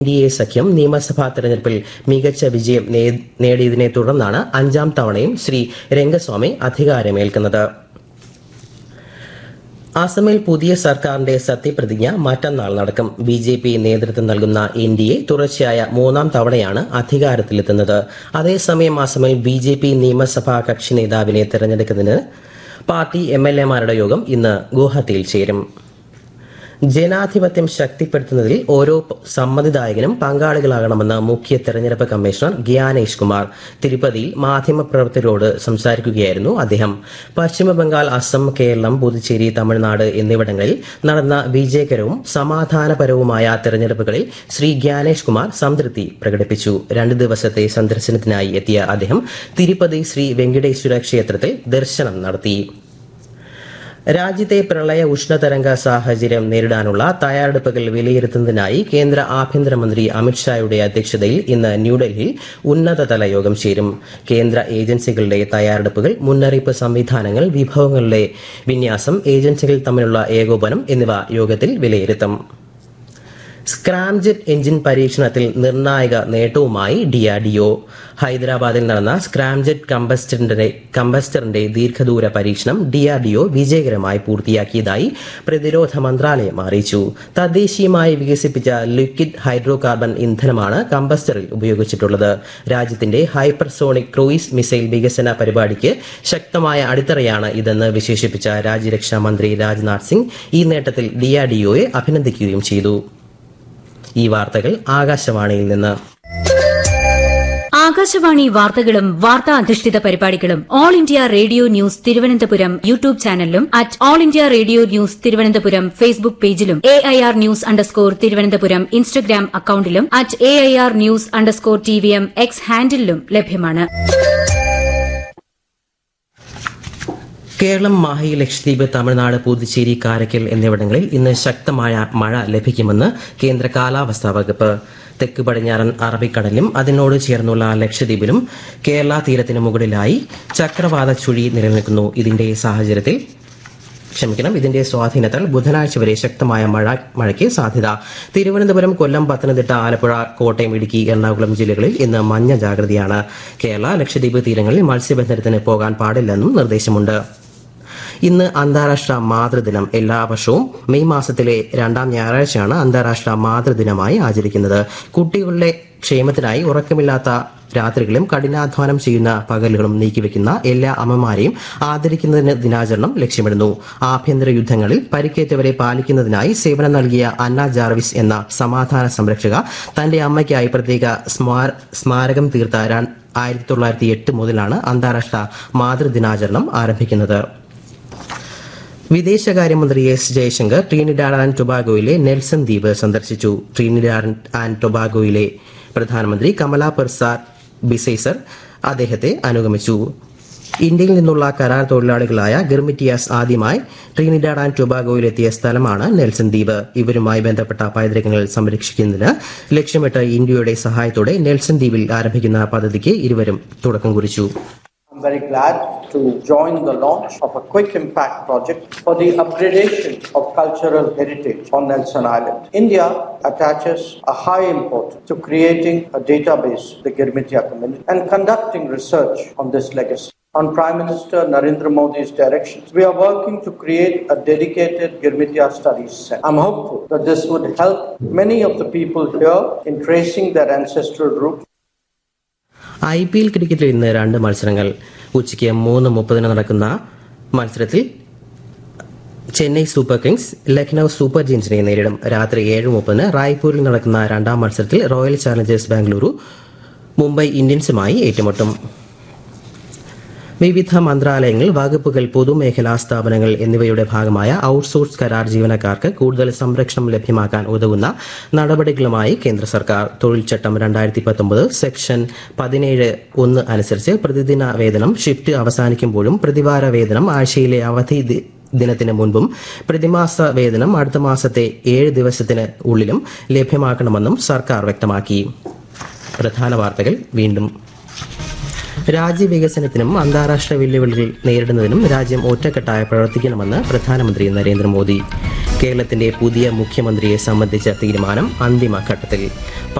D A സഖ്യം നിയമസഭാ തെരഞ്ഞെടുപ്പിൽ മികച്ച വിജയം നേ- നേടിയതിനെ തുടർന്നാണ് അഞ്ചാം തവണയും ശ്രീ രംഗസ്വാമി അധികാരമേൽക്കുന്നത് അസമിൽ പുതിയ സർക്കാരിന്റെ സത്യപ്രതിജ്ഞ മറ്റന്നാൾ നടക്കും ബി ജെ പി നേതൃത്വം നൽകുന്ന എൻ ഡി എ തുടർച്ചയായ മൂന്നാം തവണയാണ് അധികാരത്തിലെത്തുന്നത് അതേസമയം അസമിൽ ബി ജെ പി നിയമസഭാ കക്ഷി നേതാവിനെ തെരഞ്ഞെടുക്കുന്നതിന് പാർട്ടി എം എൽ എമാരുടെ യോഗം ഇന്ന് ഗുവാഹത്തിയിൽ ചേരും ജനാധിപത്യം ശക്തിപ്പെടുത്തുന്നതിൽ ഓരോ പ- സമ്മതിദായകനും പങ്കാളികളാകണമെന്ന് മുഖ്യ തെരഞ്ഞെടുപ്പ് കമ്മീഷണർ ഗ്യാനേഷ് കുമാർ തിരുപ്പതിയിൽ മാധ്യമപ്രവർത്തകരോട് സംസാരിക്കുകയായിരുന്നു അദ്ദേഹം പശ്ചിമബംഗാൾ അസം കേരളം പുതുച്ചേരി തമിഴ്നാട് എന്നിവിടങ്ങളിൽ നടന്ന വിജയകരവും സമാധാനപരവുമായ തെരഞ്ഞെടുപ്പുകളിൽ ശ്രീ ഗ്യാനേഷ് കുമാർ സംതൃപ്തി പ്രകടിപ്പിച്ചു രണ്ട് ദിവസത്തെ സന്ദർശനത്തിനായി എത്തിയ അദ്ദേഹം തിരുപ്പതി ശ്രീ വെങ്കടേശ്വര ക്ഷേത്രത്തിൽ ദർശനം നടത്തി രാജ്യത്തെ പ്രളയ ഉഷ്ണതരംഗ സാഹചര്യം നേരിടാനുള്ള തയ്യാറെടുപ്പുകൾ വിലയിരുത്തുന്നതിനായി കേന്ദ്ര ആഭ്യന്തരമന്ത്രി അമിത്ഷായുടെ അധ്യക്ഷതയിൽ ഇന്ന് ന്യൂഡൽഹിയിൽ ഉന്നതതല യോഗം ചേരും കേന്ദ്ര ഏജൻസികളുടെ തയ്യാറെടുപ്പുകൾ മുന്നറിയിപ്പ് സംവിധാനങ്ങൾ വിഭവങ്ങളുടെ വിന്യാസം ഏജൻസികൾ തമ്മിലുള്ള ഏകോപനം എന്നിവ യോഗത്തിൽ വിലയിരുത്തും സ്ക്രാംജെറ്റ് എഞ്ചിൻ പരീക്ഷണത്തിൽ നിർണായക നേട്ടവുമായി ഡിആർഡിഒ ഹൈദരാബാദിൽ നടന്ന സ്ക്രാംജെറ്റ് കമ്പസ്റ്ററിന്റെ കമ്പസ്റ്ററിന്റെ ദീർഘദൂര പരീക്ഷണം ഡിആർഡിഒ വിജയകരമായി പൂർത്തിയാക്കിയതായി പ്രതിരോധ മന്ത്രാലയം അറിയിച്ചു തദ്ദേശീയമായി വികസിപ്പിച്ച ലിക്വിഡ് ഹൈഡ്രോ കാർബൺ ഇന്ധനമാണ് കമ്പസ്റ്ററിൽ ഉപയോഗിച്ചിട്ടുള്ളത് രാജ്യത്തിന്റെ ഹൈപ്പർസോണിക് ക്രൂയിസ് മിസൈൽ വികസന പരിപാടിക്ക് ശക്തമായ അടിത്തറയാണ് ഇതെന്ന് വിശേഷിപ്പിച്ച രാജ്യരക്ഷാ മന്ത്രി രാജ്നാഥ് സിംഗ് ഈ നേട്ടത്തിൽ ഡിആർഡിഒയെ അഭിനന്ദിക്കുകയും ചെയ്തു ഈ വാർത്തകൾ ആകാശവാണിയിൽ നിന്ന് ആകാശവാണി വാർത്തകളും വാർത്താ അധിഷ്ഠിത പരിപാടികളും All India Radio news Thiruvananthapuram YouTube ചാനലിലും at All India Radio news Thiruvananthapuram Facebook പേജിലും A I R news underscore Thiruvananthapuram Instagram അക്കൌണ്ടിലും at A I R news underscore T V M X ഹാൻഡിലും ലഭ്യമാണ് കേരളം മാഹി ലക്ഷദ്വീപ് തമിഴ്നാട് പുതുച്ചേരി കാരക്കൽ എന്നിവിടങ്ങളിൽ ഇന്ന് ശക്തമായ മഴ ലഭിക്കുമെന്ന് കേന്ദ്ര കാലാവസ്ഥാ വകുപ്പ് തെക്ക് പടിഞ്ഞാറൻ അറബിക്കടലിലും അതിനോട് ചേർന്നുള്ള ലക്ഷദ്വീപിലും കേരള തീരത്തിന് മുകളിലായി ചക്രവാത ചുഴി നിലനിൽക്കുന്നു ഇതിന്റെ സാഹചര്യത്തിൽ ക്ഷമിക്കണം ഇതിന്റെ സ്വാധീനത്താൽ ബുധനാഴ്ച വരെ ശക്തമായ മഴ മഴയ്ക്ക് സാധ്യത തിരുവനന്തപുരം കൊല്ലം പത്തനംതിട്ട ആലപ്പുഴ കോട്ടയം ഇടുക്കി എറണാകുളം ജില്ലകളിൽ ഇന്ന് മഞ്ഞ ജാഗ്രതയാണ് കേരള ലക്ഷദ്വീപ് തീരങ്ങളിൽ മത്സ്യബന്ധനത്തിന് പോകാൻ പാടില്ലെന്നും നിർദ്ദേശമുണ്ട് ഇന്ന് അന്താരാഷ്ട്ര മാതൃദിനം എല്ലാ വർഷവും മെയ് മാസത്തിലെ രണ്ടാം ഞായറാഴ്ചയാണ് അന്താരാഷ്ട്ര മാതൃദിനമായി ആചരിക്കുന്നത് കുട്ടികളുടെ ക്ഷേമത്തിനായി ഉറക്കമില്ലാത്ത രാത്രികളും കഠിനാധ്വാനം ചെയ്യുന്ന പകലുകളും നീക്കിവെക്കുന്ന എല്ലാ അമ്മമാരെയും ആദരിക്കുന്നതിന് ദിനാചരണം ലക്ഷ്യമിടുന്നു ആഭ്യന്തര യുദ്ധങ്ങളിൽ പരിക്കേറ്റവരെ പാലിക്കുന്നതിനായി സേവനം നൽകിയ അന്ന ജാർവിസ് എന്ന സമാധാന സംരക്ഷക തന്റെ അമ്മയ്ക്കായി പ്രത്യേക സ്മാര- സ്മാരകം തീർത്ത ആയിരത്തി തൊള്ളായിരത്തി എട്ട് മുതലാണ് അന്താരാഷ്ട്ര മാതൃദിനാചരണം ആരംഭിക്കുന്നത് വിദേശകാര്യമന്ത്രി എസ് ജയശങ്കർ ട്രീനിഡാഡ് ആൻഡ് ടൊബാഗോയിലെ നെൽസൺ ദ്വീപ് സന്ദർശിച്ചു ട്രീനിഡാഡ് ആൻഡ് ടൊബാഗോയിലെ പ്രധാനമന്ത്രി കമല പെർസാർ ബിസൈസർ അദ്ദേഹത്തെ അനുഗമിച്ചു ഇന്ത്യയിൽ നിന്നുള്ള കരാർ തൊഴിലാളികളായ ഗിർമിറ്റിയാസ് ആദ്യമായി ട്രീനിഡാഡ് ആൻഡ് ടൊബാഗോയിലെത്തിയ സ്ഥലമാണ് നെൽസൺ ദ്വീപ് ഇവരുമായി ബന്ധപ്പെട്ട പൈതൃകങ്ങൾ സംരക്ഷിക്കുന്നതിന് ലക്ഷ്യമിട്ട് ഇന്ത്യയുടെ സഹായത്തോടെ നെൽസൺ ദ്വീപിൽ ആരംഭിക്കുന്ന പദ്ധതിക്ക് ഇരുവരും തുടക്കം കുറിച്ചു I'm very glad to join the launch of a quick impact project for the upgradation of cultural heritage on Nelson Island. India attaches a high importance to creating a database, the Girmitia community, and conducting research on this legacy. On Prime Minister Narendra Modi's directions, we are working to create a dedicated Girmitia Studies Center. I'm hopeful that this would help many of the people here in tracing their ancestral roots I P L ക്രിക്കറ്റിൽ ഇന്ന് രണ്ട് മത്സരങ്ങൾ ഉച്ചയ്ക്ക് മൂന്ന് മുപ്പതിന് നടക്കുന്ന മത്സരത്തിൽ Chennai Super Kings Lucknow Super ജയൻസിനെ നേരിടും രാത്രി ഏഴ് മുപ്പതിന് റായ്പൂരിൽ നടക്കുന്ന രണ്ടാം മത്സരത്തിൽ റോയൽ ചാലഞ്ചേഴ്സ് ബാംഗ്ലൂരു മുംബൈ ഇന്ത്യൻസുമായി ഏറ്റുമുട്ടും വിവിധ മന്ത്രാലയങ്ങൾ വകുപ്പുകൾ പൊതുമേഖലാ സ്ഥാപനങ്ങൾ എന്നിവയുടെ ഭാഗമായ ഔട്ട്സോഴ്സ് കരാർ ജീവനക്കാർക്ക് കൂടുതൽ സംരക്ഷണം ലഭ്യമാക്കാൻ ഉതകുന്ന നടപടികളുമായി കേന്ദ്ര സർക്കാർ തൊഴിൽ ചട്ടം രണ്ടായിരത്തി പത്തൊമ്പത് സെക്ഷൻ പതിനേഴ് ഒന്ന് അനുസരിച്ച് പ്രതിദിന വേതനം ഷിഫ്റ്റ് അവസാനിക്കുമ്പോഴും പ്രതിവാര വേതനം ആഴ്ചയിലെ അവധി ദി- ദിനത്തിന് മുൻപും പ്രതിമാസ വേതനം അടുത്ത മാസത്തെ ഏഴ് ദിവസത്തിന് ഉള്ളിലും ലഭ്യമാക്കണമെന്നും സർക്കാർ വ്യക്തമാക്കി പ്രധാന വാർത്തകൾ വീണ്ടും രാജ്യവികസനത്തിനും അന്താരാഷ്ട്ര വെല്ലുവിളികൾ നേരിടുന്നതിനും രാജ്യം ഒറ്റക്കെട്ടായി പ്രവർത്തിക്കണമെന്ന് പ്രധാനമന്ത്രി നരേന്ദ്രമോദി കേരളത്തിന്റെ പുതിയ മുഖ്യമന്ത്രിയെ സംബന്ധിച്ച തീരുമാനം അന്തിമഘട്ടത്തിൽ